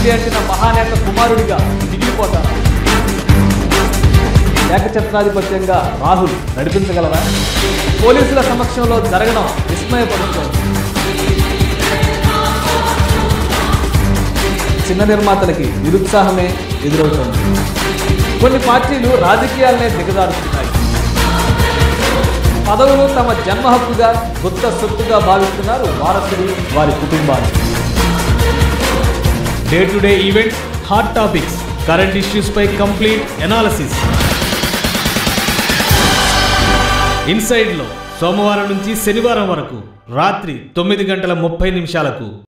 పీఠి అంటిన మహానేత కుమారుడిగా మిగిలిపోతాను ఏకఛత్రాధిపత్యంగా రాహుల్ నడిపించగలరా పోలీసుల సమక్షంలో జరగడం విస్మయపడుతోంది చిన్న నిర్మాతలకి నిరుత్సాహమే ఎదురవుతోంది కొన్ని పార్టీలు రాజకీయాలనే దిగజారుతున్నాయి పదవులు తమ జన్మ హక్కుగా గుత్త సొత్తుగా భావిస్తున్నారు వారసులు వారి కుటుంబాలు day to day events hot topics current issues పై కంప్లీట్ ఎనాలసిస్ ఇన్సైడ్ లో సోమవారం నుంచి శనివారం వరకు రాత్రి తొమ్మిది గంటల ముప్పై నిమిషాలకు